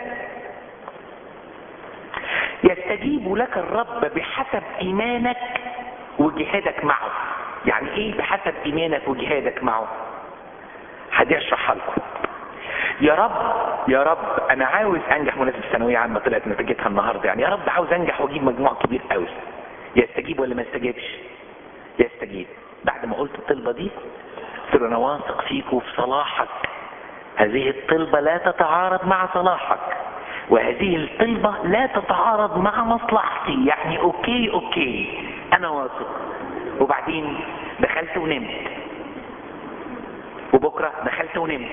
يستجيب لك الرب بحسب ايمانك وجهادك معه يعني ايه بحسب ايمانك وجهادك معه هدي اشرحها لكم يا رب يا رب انا عاوز انجح مناسبة ثانوية عامة طلعت نتيجتها النهاردة يعني يا رب عاوز انجح واجيب مجموع كبير قوي يستجيب ولا ما يستجيبش يستجيب بعد ما قلت الطلبة دي قلت له انا واثق فيك وفي صلاحك هذه الطلبة لا تتعارض مع صلاحك وهذه الطلبة لا تتعارض مع مصلحتي يعني اوكي اوكي انا واثق وبعدين دخلت ونمت وبكرة دخلت ونمت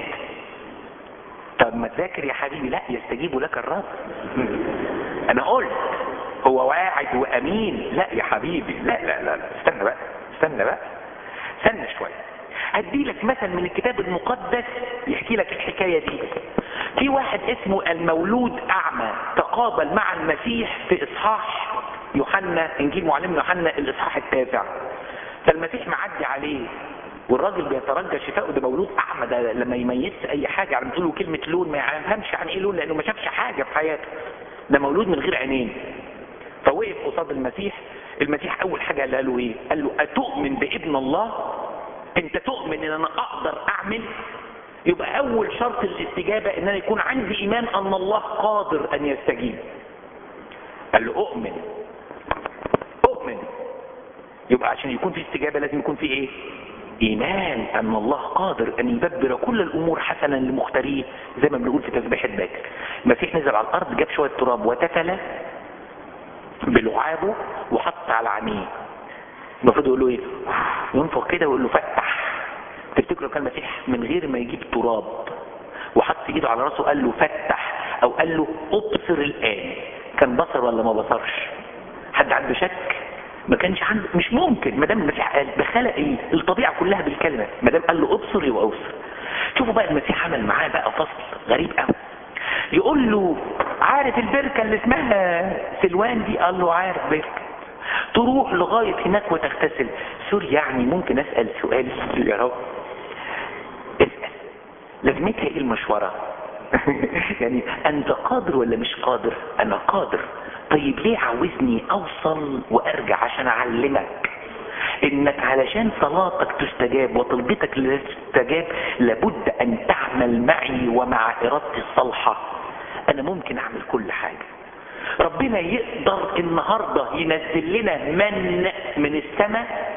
طب ما تذاكر يا حبيبي لا يستجيب لك الرب انا قلت هو واعد وامين لا يا حبيبي لا لا لا, لا. استنى بقى استنى بقى استنى شويه ادي لك مثل من الكتاب المقدس يحكي لك الحكايه دي في واحد اسمه المولود اعمى تقابل مع المسيح في اصحاح يوحنا انجيل معلم يوحنا الاصحاح التاسع فالمسيح معدي عليه والراجل بيترجى شفاءه ده مولود اعمى ده لما يميزش اي حاجه يعني بتقول له كلمه لون ما يفهمش يعني ايه لون لانه ما شافش حاجه في حياته ده مولود من غير عينين فوقف قصاد المسيح المسيح اول حاجه قال له ايه قال له اتؤمن بابن الله انت تؤمن ان انا اقدر اعمل يبقى اول شرط الاستجابه ان انا يكون عندي ايمان ان الله قادر ان يستجيب قال له اؤمن اؤمن يبقى عشان يكون في استجابه لازم يكون في ايه ايمان ان الله قادر ان يدبر كل الامور حسنا لمختاريه زي ما بنقول في تسبيح الباكر المسيح نزل على الارض جاب شويه تراب وتفل بلعابه وحط على عينيه المفروض يقول له ايه ينفخ كده ويقول له فتح تفتكروا كان المسيح من غير ما يجيب تراب وحط ايده على راسه قال له فتح او قال له ابصر الان كان بصر ولا ما بصرش حد عنده شك ما كانش عنده مش ممكن ما دام المسيح قال ده خلق ايه الطبيعه كلها بالكلمه ما دام قال له ابصر يبقى ابصر شوفوا بقى المسيح عمل معاه بقى فصل غريب قوي يقول له عارف البركه اللي اسمها سلوان دي قال له عارف بركه تروح لغايه هناك وتغتسل سوري يعني ممكن اسال سؤال يا رب اسال لازمتها ايه المشوره يعني انت قادر ولا مش قادر انا قادر طيب ليه عاوزني اوصل وارجع عشان اعلمك انك علشان صلاتك تستجاب وطلبتك لا تستجاب لابد ان تعمل معي ومع ارادتي الصالحه انا ممكن اعمل كل حاجه ربنا يقدر النهارده ينزل لنا من من السماء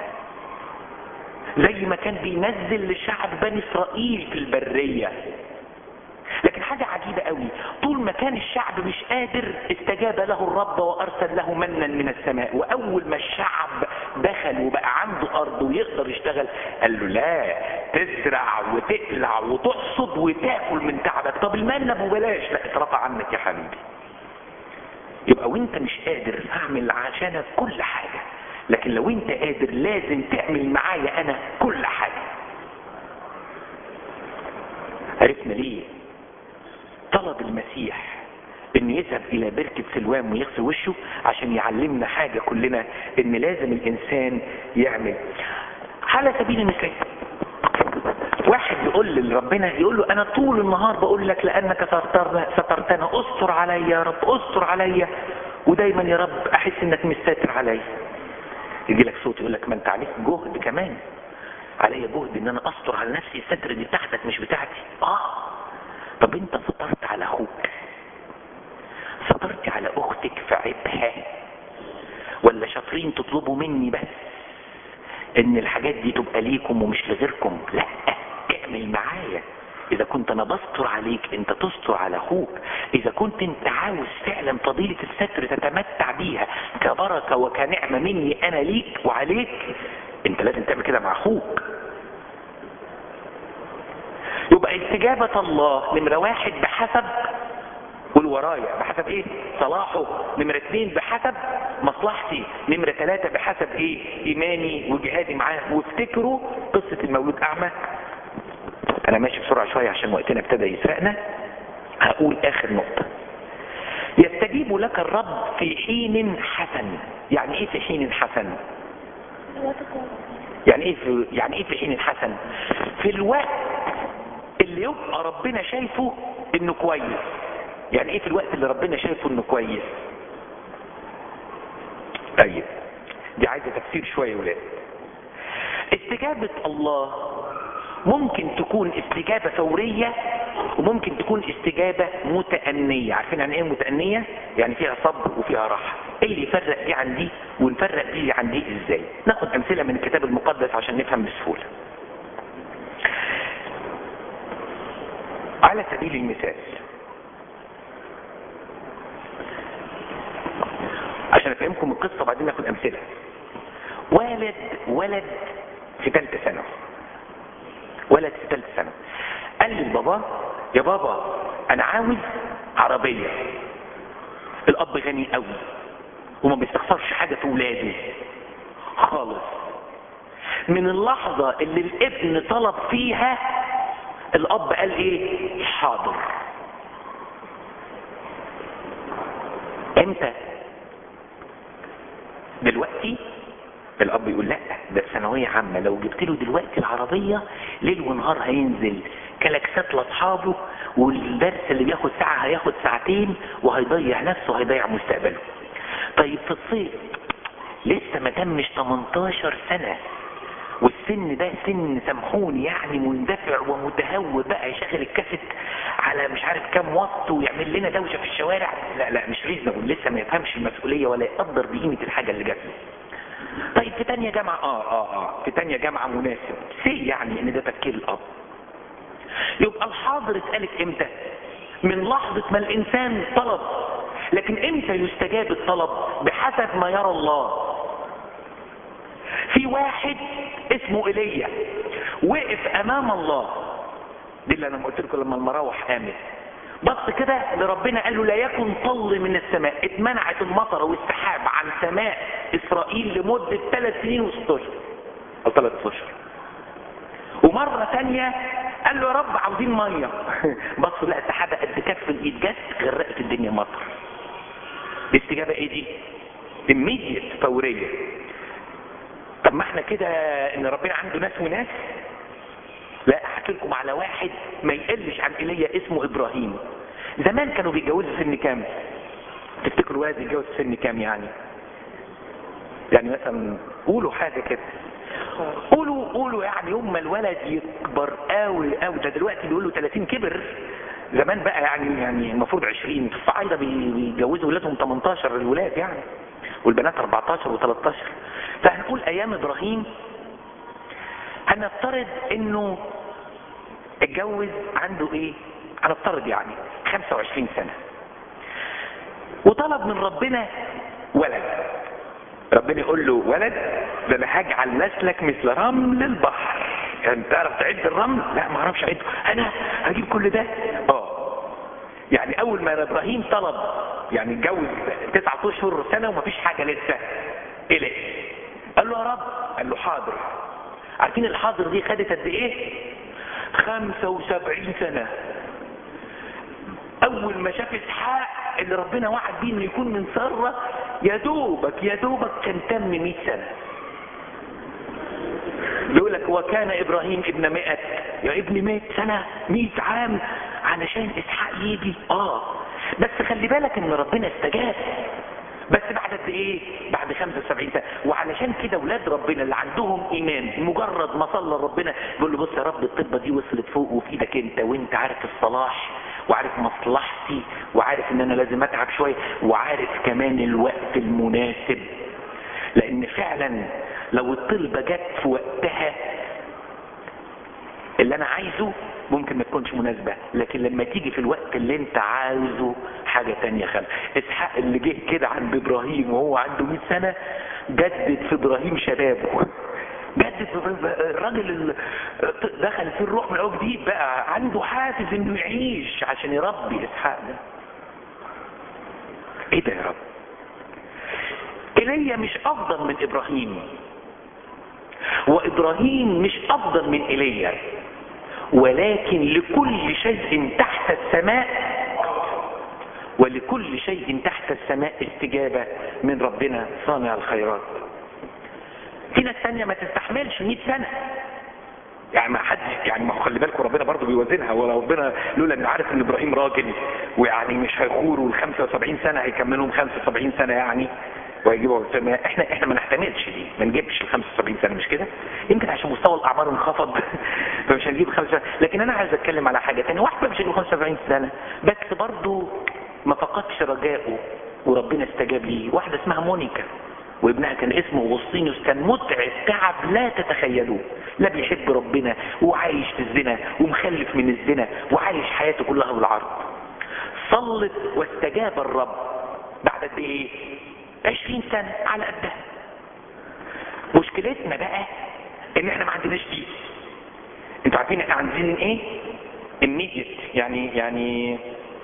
زي ما كان بينزل لشعب بني اسرائيل في البريه لكن حاجة عجيبة قوي طول ما كان الشعب مش قادر استجاب له الرب وارسل له منا من السماء واول ما الشعب دخل وبقى عنده ارض ويقدر يشتغل قال له لا تزرع وتقلع وتحصد وتاكل من تعبك طب المن ابو بلاش لا اترفع عنك يا حبيبي يبقى وانت مش قادر اعمل عشانك كل حاجة لكن لو انت قادر لازم تعمل معايا انا كل حاجة عرفنا ليه طلب المسيح ان يذهب الى بركة سلوان ويغسل وشه عشان يعلمنا حاجة كلنا ان لازم الانسان يعمل على سبيل المثال واحد يقول لربنا يقول له انا طول النهار بقول لك لانك سترتنا سترتنا استر عليا يا رب استر عليا ودايما يا رب احس انك مش ساتر عليا يجي لك صوت يقول لك ما انت عليك جهد كمان عليا جهد ان انا استر على نفسي الستر دي بتاعتك مش بتاعتي اه طب انت سترت على اخوك سترت على اختك في عيبها ولا شاطرين تطلبوا مني بس ان الحاجات دي تبقى ليكم ومش لغيركم لا اعمل معايا اذا كنت انا بستر عليك انت تستر على اخوك اذا كنت انت عاوز فعلا فضيلة الستر تتمتع بيها كبركة وكنعمة مني انا ليك وعليك انت لازم تعمل كده مع اخوك يبقى استجابة الله نمرة واحد بحسب والورايا بحسب ايه صلاحه نمرة اتنين بحسب مصلحتي نمرة ثلاثة بحسب ايه ايماني وجهادي معاه وافتكروا قصة المولود اعمى انا ماشي بسرعة شوية عشان وقتنا ابتدى يسرقنا هقول اخر نقطة يستجيب لك الرب في حين حسن يعني ايه في حين حسن يعني ايه في يعني ايه في حين حسن في الوقت اللي يبقى ربنا شايفه انه كويس يعني ايه في الوقت اللي ربنا شايفه انه كويس طيب دي عايزه تفسير شويه يا ولاد استجابه الله ممكن تكون استجابه فوريه وممكن تكون استجابه متأنية عارفين يعني ايه متأنية يعني فيها صبر وفيها راحه ايه اللي يفرق دي عن دي ونفرق دي عن دي ازاي ناخد امثله من الكتاب المقدس عشان نفهم بسهوله على سبيل المثال عشان افهمكم القصه وبعدين ناخد امثله ولد ولد في ثالثه ثانوي ولد في ثالثه ثانوي قال لي بابا يا بابا انا عاوز عربيه الاب غني قوي وما بيستخسرش حاجه في ولاده خالص من اللحظه اللي الابن طلب فيها الاب قال ايه حاضر امتى دلوقتي الاب يقول لا ده ثانويه عامه لو جبت له دلوقتي العربيه ليل ونهار هينزل كلاكسات لاصحابه والدرس اللي بياخد ساعه هياخد ساعتين وهيضيع نفسه وهيضيع مستقبله طيب في الصيف لسه ما تمش 18 سنه والسن ده سن سامحوني يعني مندفع ومتهور بقى يشغل الكاسيت على مش عارف كام وات ويعمل لنا دوشه في الشوارع لا لا مش ريزنبل لسه ما يفهمش المسؤوليه ولا يقدر بقيمه الحاجه اللي جات له طيب في تانية جامعة اه اه اه في تانية جامعة مناسب سي يعني ان ده تفكير الاب يبقى الحاضر اتقالت امتى من لحظة ما الانسان طلب لكن امتى يستجاب الطلب بحسب ما يرى الله في واحد اسمه ايليا وقف امام الله دي اللي انا قلت لكم لما المراوح قامت بص كده لربنا قال له لا يكن طل من السماء اتمنعت المطر والسحاب عن سماء اسرائيل لمدة ثلاث سنين وست اشهر او ثلاث اشهر ومرة ثانية قال له يا رب عاوزين مية بص لقى سحابة قد كف الايد جت غرقت الدنيا مطر الاستجابة ايه دي؟ immediate فورية طب ما احنا كده ان ربنا عنده ناس وناس لا احكي لكم على واحد ما يقلش عن ايليا اسمه ابراهيم زمان كانوا بيتجوزوا سن كام تفتكروا ولد يتجوز سن كام يعني يعني مثلا قولوا حاجه كده قولوا قولوا يعني يوم ما الولد يكبر قوي قوي ده دلوقتي بيقولوا 30 كبر زمان بقى يعني يعني المفروض 20 في الصعايده بيجوزوا ولادهم 18 الولاد يعني والبنات 14 و13 فهنقول ايام ابراهيم هنفترض انه اتجوز عنده ايه هنفترض يعني 25 سنة وطلب من ربنا ولد ربنا يقول له ولد ده انا هجعل نسلك مثل رمل البحر يعني تعرف تعد الرمل لا ما اعرفش اعده انا هجيب كل ده اه يعني اول ما ابراهيم طلب يعني اتجوز تسعة اشهر سنة ومفيش حاجة لسه اليه قال له يا رب قال له حاضر عارفين الحاضر دي خدت قد ايه 75 سنة اول ما شاف اسحاق اللي ربنا وعد بيه انه يكون من سارة يا دوبك يا دوبك كان تم 100 سنة يقول لك وكان ابراهيم ابن 100 يا ابني 100 سنة 100 عام علشان اسحاق يجي اه بس خلي بالك ان ربنا استجاب بس بعد قد ايه بعد 75 سنه وعلشان كده ولاد ربنا اللي عندهم ايمان مجرد ما صلى ربنا يقول له بص يا رب الطبه دي وصلت فوق وفي ايدك انت وانت عارف الصلاح وعارف مصلحتي وعارف ان انا لازم اتعب شويه وعارف كمان الوقت المناسب لان فعلا لو الطلبه جت في وقتها اللي انا عايزه ممكن ما تكونش مناسبة لكن لما تيجي في الوقت اللي انت عاوزه حاجة تانية خالص اسحاق اللي جه كده عند ابراهيم وهو عنده 100 سنة جدد في ابراهيم شبابه جدد في الراجل اللي دخل في الروح من اول جديد بقى عنده حافز انه يعيش عشان يربي اسحاق ده ايه ده يا رب ايليا مش افضل من ابراهيم وابراهيم مش افضل من ايليا ولكن لكل شيء تحت السماء ولكل شيء تحت السماء استجابة من ربنا صانع الخيرات في ناس تانية ما تستحملش 100 سنة يعني ما حد يعني ما هو خلي بالكم ربنا برضه بيوازنها وربنا لولا ان عارف ان ابراهيم راجل ويعني مش هيخوروا ال 75 سنه هيكملهم 75 سنه يعني ويجيبوا السماء احنا احنا ما نحتملش دي ما نجيبش ال 75 سنه مش كده يمكن عشان مستوى الاعمار انخفض فمش هنجيب 75 لكن انا عايز اتكلم على حاجه ثانيه واحد مش هيجيب 75 سنه بس برضه ما فقدش رجائه وربنا استجاب ليه واحده اسمها مونيكا وابنها كان اسمه اغسطينوس كان متعب تعب لا تتخيلوه لا بيحب ربنا وعايش في الزنا ومخلف من الزنا وعايش حياته كلها بالعرض صلت واستجاب الرب بعد قد ايه عشرين سنة على قدها مشكلتنا بقى ان احنا ما عندناش دي انتوا عارفين احنا عايزين ايه immediate يعني يعني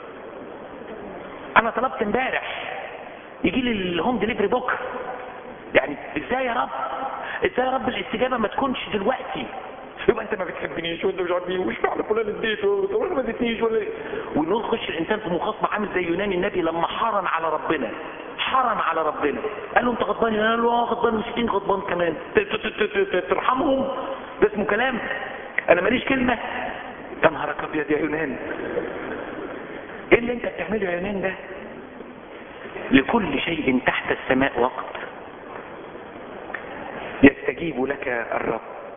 انا طلبت امبارح يجي لي الهوم ديليفري بكره يعني ازاي يا رب ازاي يا رب الاستجابه ما تكونش دلوقتي يبقى انت ما بتحبنيش وانت مش عارف ايه ومش على فلان اديته ولا ما اديتنيش ولا ايه ونقول خش الانسان في مخاصمه عامل زي يوناني النبي لما حرم على ربنا حرم على ربنا قال له انت غضبان قال له اه غضبان مسكين غضبان كمان ترحمهم ده اسمه كلام انا ماليش كلمه يا نهارك ابيض يا يونان ايه اللي انت بتعمله يا يونان ده لكل شيء تحت السماء وقت يستجيب لك الرب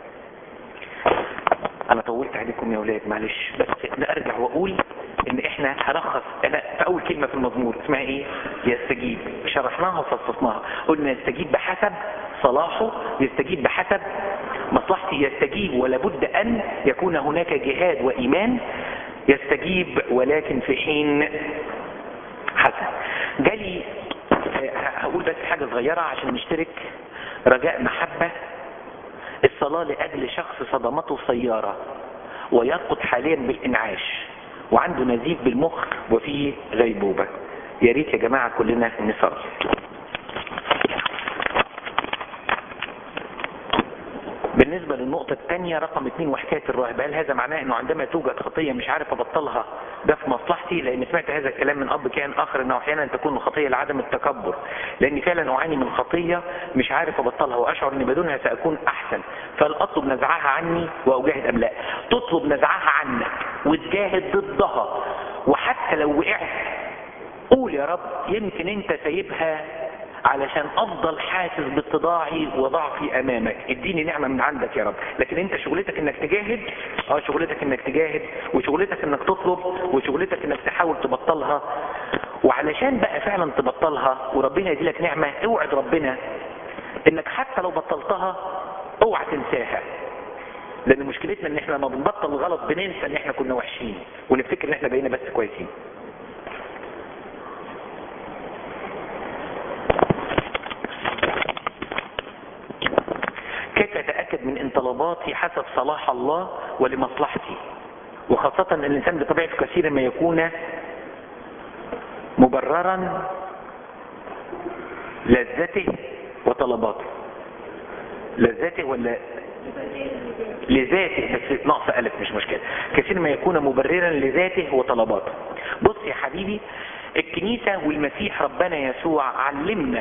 انا طولت عليكم يا ولاد معلش بس ارجع واقول ان احنا هلخص انا في اول كلمه في المزمور اسمها ايه يستجيب شرحناها وفصصناها قلنا يستجيب بحسب صلاحه يستجيب بحسب مصلحتي يستجيب ولا بد ان يكون هناك جهاد وايمان يستجيب ولكن في حين حسن جالي هقول بس حاجه صغيره عشان نشترك رجاء محبه الصلاة لأجل شخص صدمته سيارة ويرقد حاليا بالإنعاش وعنده نزيف بالمخ وفيه غيبوبة يا ريت يا جماعة كلنا نصلي بالنسبة للنقطة الثانية رقم اثنين وحكاية الراهب هل هذا معناه انه عندما توجد خطية مش عارف ابطلها ده في مصلحتي لان سمعت هذا الكلام من اب كان اخر انه احيانا تكون الخطية لعدم التكبر لاني فعلا اعاني من خطية مش عارف ابطلها واشعر ان بدونها ساكون احسن فالاطلب نزعها عني واجاهد ام لا تطلب نزعها عنك وتجاهد ضدها وحتى لو وقعت قول يا رب يمكن انت سايبها علشان افضل حاسس باتضاعي وضعفي امامك اديني نعمة من عندك يا رب لكن انت شغلتك انك تجاهد اه شغلتك انك تجاهد وشغلتك انك تطلب وشغلتك انك تحاول تبطلها وعلشان بقى فعلا تبطلها وربنا يديلك نعمة اوعد ربنا انك حتى لو بطلتها اوعى تنساها لان مشكلتنا ان احنا لما بنبطل الغلط بننسى ان احنا كنا وحشين ونفتكر ان احنا بقينا بس كويسين كيف اتاكد من ان طلباتي حسب صلاح الله ولمصلحتي وخاصة ان الانسان بطبيعته كثيرا ما يكون مبررا لذته وطلباته لذته ولا لذاته بس نقص ألف مش مشكلة كثير ما يكون مبررا لذاته وطلباته بص يا حبيبي الكنيسة والمسيح ربنا يسوع علمنا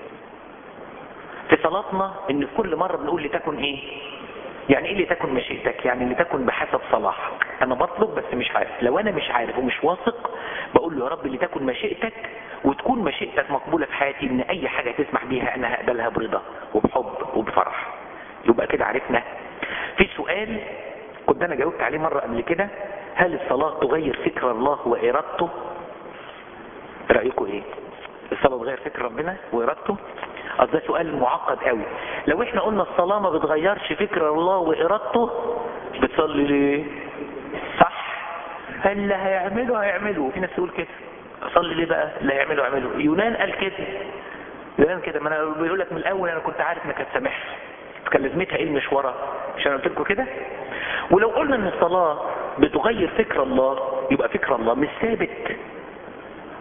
في صلاتنا ان كل مرة بنقول لتكن ايه يعني ايه لتكن مشيئتك يعني لتكن بحسب صلاحك انا بطلب بس مش عارف لو انا مش عارف ومش واثق بقول له يا رب لتكن مشيئتك وتكون مشيئتك مقبولة في حياتي ان اي حاجة تسمح بيها انا هقبلها برضا وبحب وبفرح يبقى كده عرفنا في سؤال كنت انا جاوبت عليه مرة قبل كده هل الصلاة تغير فكر الله وارادته رأيكم ايه الصلاة تغير فكر ربنا وارادته اصل ده سؤال معقد قوي لو احنا قلنا الصلاة ما بتغيرش فكر الله وارادته بتصلي ليه صح اللي هيعمله هيعمله في ناس تقول كده اصلي ليه بقى اللي هيعمله هيعمله يونان قال كده يونان كده ما انا بيقول لك من الاول انا كنت عارف انك هتسامحها كان لازمتها ايه المشوره مش انا قلت لكم كده ولو قلنا ان الصلاه بتغير فكر الله يبقى فكر الله مش ثابت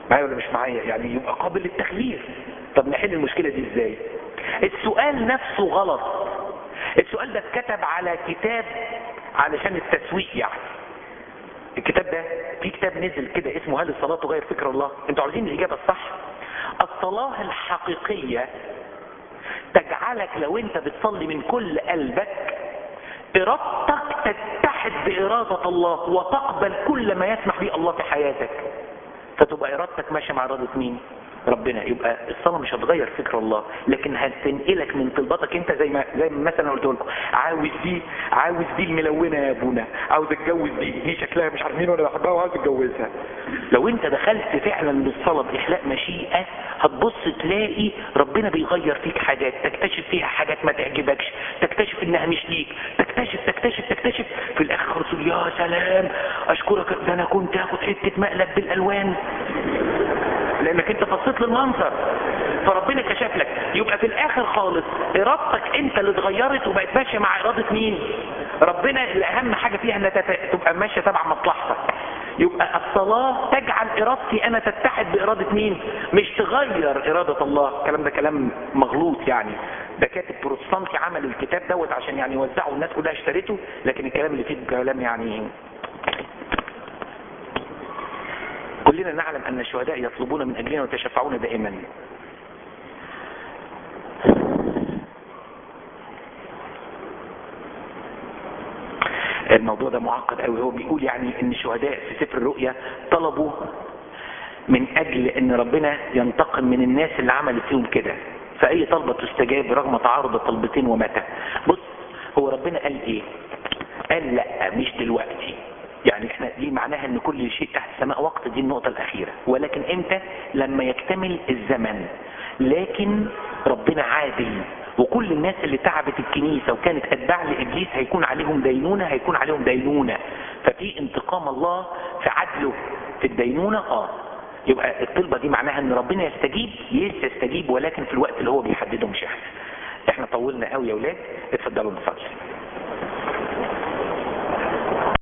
معايا ولا مش معايا يعني يبقى قابل للتغيير طب نحل المشكلة دي ازاي السؤال نفسه غلط السؤال ده اتكتب على كتاب علشان التسويق يعني الكتاب ده في كتاب نزل كده اسمه هل الصلاة تغير فكر الله انتوا عاوزين الإجابة الصح الصلاة الحقيقية تجعلك لو انت بتصلي من كل قلبك ارادتك تتحد بإرادة الله وتقبل كل ما يسمح به الله في حياتك فتبقى ارادتك ماشية مع إرادة مين ربنا يبقى الصلاة مش هتغير فكر الله لكن هتنقلك من طلباتك انت زي ما زي ما مثلا قلت لكم عاوز دي عاوز دي الملونة يا ابونا عاوز اتجوز دي دي شكلها مش عارف مين وانا بحبها وعاوز اتجوزها لو انت دخلت فعلا للصلاة باخلاء مشيئة هتبص تلاقي ربنا بيغير فيك حاجات تكتشف فيها حاجات ما تعجبكش تكتشف انها مش ليك تكتشف تكتشف تكتشف في الاخر خالص تقول يا سلام اشكرك ده انا كنت هاخد حتة مقلب بالالوان لانك انت بصيت للمنظر فربنا كشف لك يبقى في الاخر خالص ارادتك انت اللي اتغيرت وبقت ماشيه مع اراده مين ربنا اللي اهم حاجه فيها انها تبقى ماشيه تبع مصلحتك يبقى الصلاة تجعل ارادتي انا تتحد بارادة مين مش تغير ارادة الله الكلام ده كلام مغلوط يعني ده كاتب بروتستانتي عمل الكتاب دوت عشان يعني يوزعه الناس كلها اشتريته لكن الكلام اللي فيه كلام يعني كلنا نعلم أن الشهداء يطلبون من أجلنا ويتشفعون دائما الموضوع ده معقد قوي هو بيقول يعني ان الشهداء في سفر الرؤيا طلبوا من اجل ان ربنا ينتقم من الناس اللي عملت فيهم كده فاي طلبة تستجاب رغم تعارض الطلبتين ومتى بص هو ربنا قال ايه قال لا مش دلوقتي يعني احنا دي معناها ان كل شيء تحت السماء وقت دي النقطة الاخيرة ولكن امتى لما يكتمل الزمن لكن ربنا عادل وكل الناس اللي تعبت الكنيسة وكانت اتباع لابليس هيكون عليهم دينونة هيكون عليهم دينونة ففي انتقام الله في عدله في الدينونة اه يبقى الطلبة دي معناها ان ربنا يستجيب يستجيب ولكن في الوقت اللي هو بيحدده مش احنا احنا طولنا قوي يا ولاد اتفضلوا نصلي